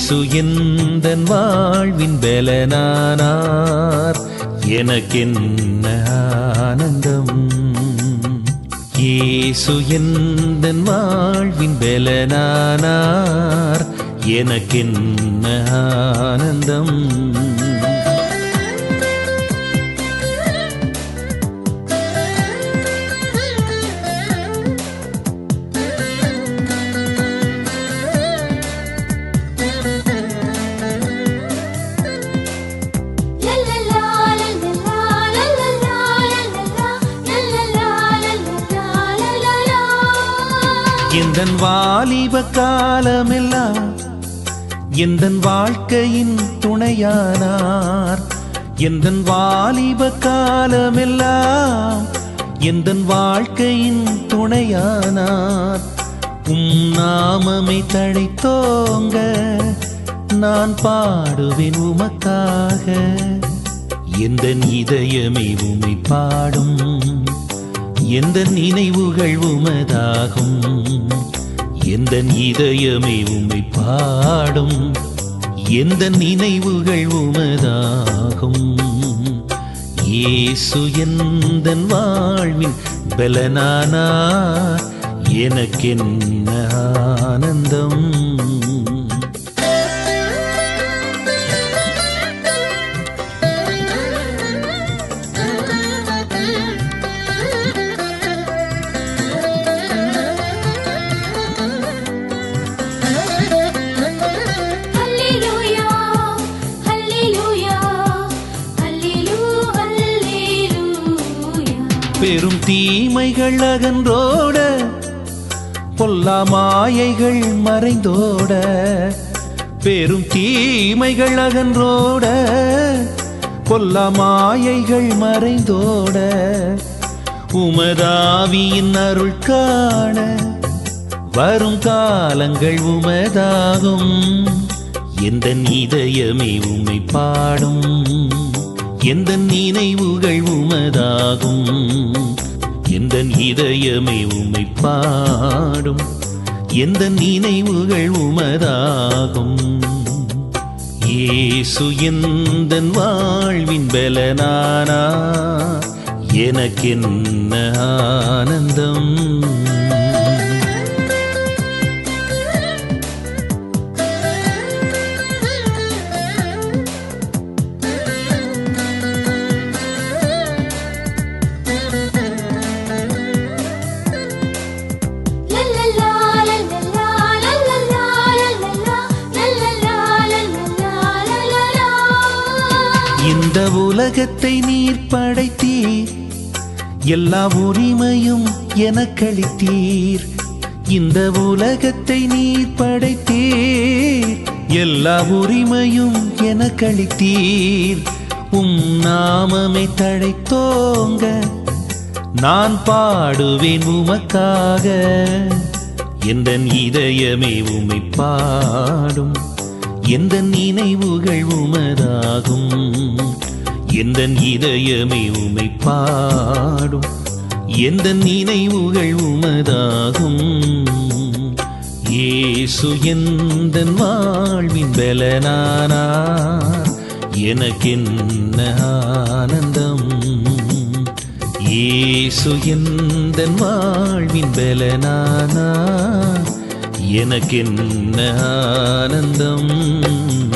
இயேசு எந்தன் வாழ்வின் பலனானார் எனக்கென்ன ஆனந்தம் இயேசு எந்தன் வாழ்வின் பலனானார் எனக்கென்ன ஆனந்தம் எந்தன் வாலிப காலமெல்லாம் எந்தன் வாழ்க்கையின் துணையானார் எந்தன் வாலிப காலமெல்லாம் எந்தன் வாழ்க்கையின் துணையானார் உம் நாமமை தழைத்தோங்க நான் பாடுவேன் உமக்காக எந்தன் இதயமே உமை பாடும் எந்த நினைவுகள் உமதாகும் எந்த இதயமே உமை பாடும் எந்த நினைவுகள் உமதாகும் இயேசு எந்தன் வாழ்வின் பலனானா எனக்கென்ன ஆனந்தம் Hallelujah, hallelujah, hallelujah, hallelujah. பெரும் தீமைகள் அகன்றோட பொல்லா மாயைகள் மறைந்தோட பெரும் தீமைகள் அகன்றோட பொல்லா மாயைகள் மறைந்தோட உமதாவியின் அருள் காண வரும் காலங்கள் உமதாகும் எந்த இதயமே உமை பாடும் எந்த நினைவுகள் உமதாகும் எந்த இதயமே உமை பாடும் எந்த நினைவுகள் உமதாகும் இயேசு எந்தன் வாழ்வின் பலனானா எனக்கென்ன ஆனந்தம் La la la la la la la la la la la la la la la la la. இந்த உலகத்தை நீர் படைத்தீர் எல்லா உரிமையும் எனக்களித்தீர் இந்த உலகத்தை நீர் படைத்தீர் எல்லா உரிமையும் எனக்களித்தீர் உம் நாமமை தழைத்தோங்க நான் பாடுவேன் உமக்காக எந்த இதயமே உமை பாடும் எந்த நினைவுகள் உமதாகும் எந்த இதயமே உமை பாடும் எந்த நினைவுகள் உமதாகும் இயேசு எந்தன் வாழ்வின் பலனானா எனக்கென்ன ஆனந்தம் இயேசு எந்தன் வாழ்வின் பலனானா எனக்கென்ன ஆனந்தம்